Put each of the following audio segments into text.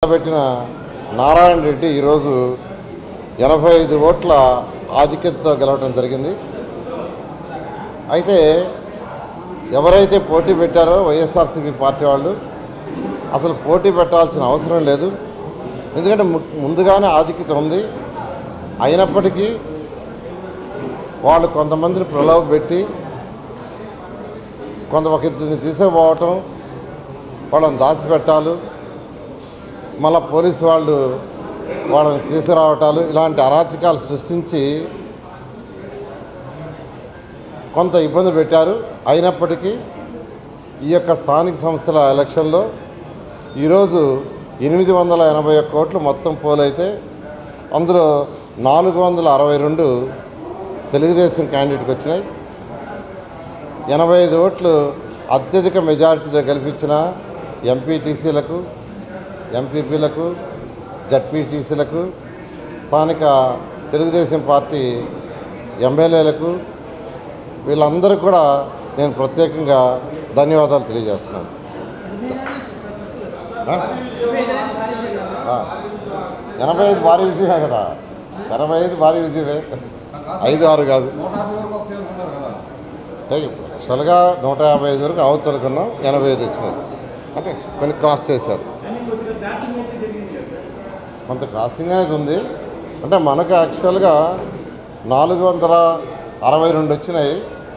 పెట్టిన నారాయణ రెడ్డి ఈరోజు ఎనభై ఐదు ఓట్ల ఆధిక్యతతో గెలవడం జరిగింది అయితే ఎవరైతే పోటీ పెట్టారో వైఎస్ఆర్సీపీ పార్టీ వాళ్ళు అసలు పోటీ పెట్టాల్సిన అవసరం లేదు ఎందుకంటే ము- ముందుగానే ఆధిక్యత ఉంది అయినప్పటికీ వాళ్ళు కొంతమందిని ప్రలోభ పెట్టి కొంత ఒక ఇద్దరిని తీసుకుపోవటం వాళ్ళని దాచిపెట్టాలు మళ్ళా పోలీసు వాళ్ళు వాళ్ళని తీసుకురావటాలు ఇలాంటి అరాచకాలు సృష్టించి కొంత ఇబ్బంది పెట్టారు అయినప్పటికీ ఈ యొక్క స్థానిక సంస్థల ఎలక్షన్లో ఈరోజు ఎనిమిది వందల ఎనభై ఒక్క ఓట్లు మొత్తం పోలైతే అందులో నాలుగు వందల అరవై రెండు తెలుగుదేశం క్యాండిడేట్కి వచ్చినాయి ఎనభై ఐదు ఓట్లు అత్యధిక మెజారిటీతో గెలిపించిన ఎంపీటీసీలకు ఎంపీపీలకు జడ్పీటీసీలకు స్థానిక తెలుగుదేశం పార్టీ ఎమ్మెల్యేలకు వీళ్ళందరూ కూడా నేను ప్రత్యేకంగా ధన్యవాదాలు తెలియజేస్తున్నాను ఆ? ఆ. ఎనభై ఐదు భారీ విజయమే కదా ఎనభై ఐదు భారీ విజయమే ఐదు ఆరు కాదు నూట యాభై వరకు వస్తాయి అనుకున్నారు కదా అంటే యాక్చువల్గా నూట యాభై ఐదు వరకు అవచ్చు అనుకున్నాం ఎనభై ఐదు వచ్చినాయి అంటే కొన్ని క్రాస్ చేశారు కొంత క్రాసింగ్ అనేది ఉంది అంటే మనకు యాక్చువల్గా నాలుగు వందల అరవై రెండు వచ్చినాయి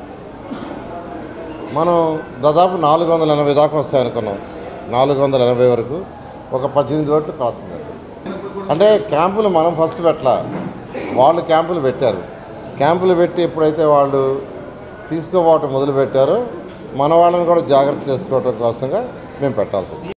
మనం దాదాపు నాలుగు వందల ఎనభై దాకా వస్తాయి అనుకున్నాం నాలుగు వందల ఎనభై వరకు ఒక పద్దెనిమిది ఓట్లు క్రాసింగ్ అయింది అంటే క్యాంపులు మనం ఫస్ట్ పెట్టాల వాళ్ళు క్యాంపులు పెట్టారు క్యాంపులు పెట్టి ఎప్పుడైతే వాళ్ళు తీసుకోపోవటం మొదలు పెట్టారో మన వాళ్ళని కూడా జాగ్రత్త చేసుకోవటం కోసంగా మేము పెట్టాల్సి వచ్చింది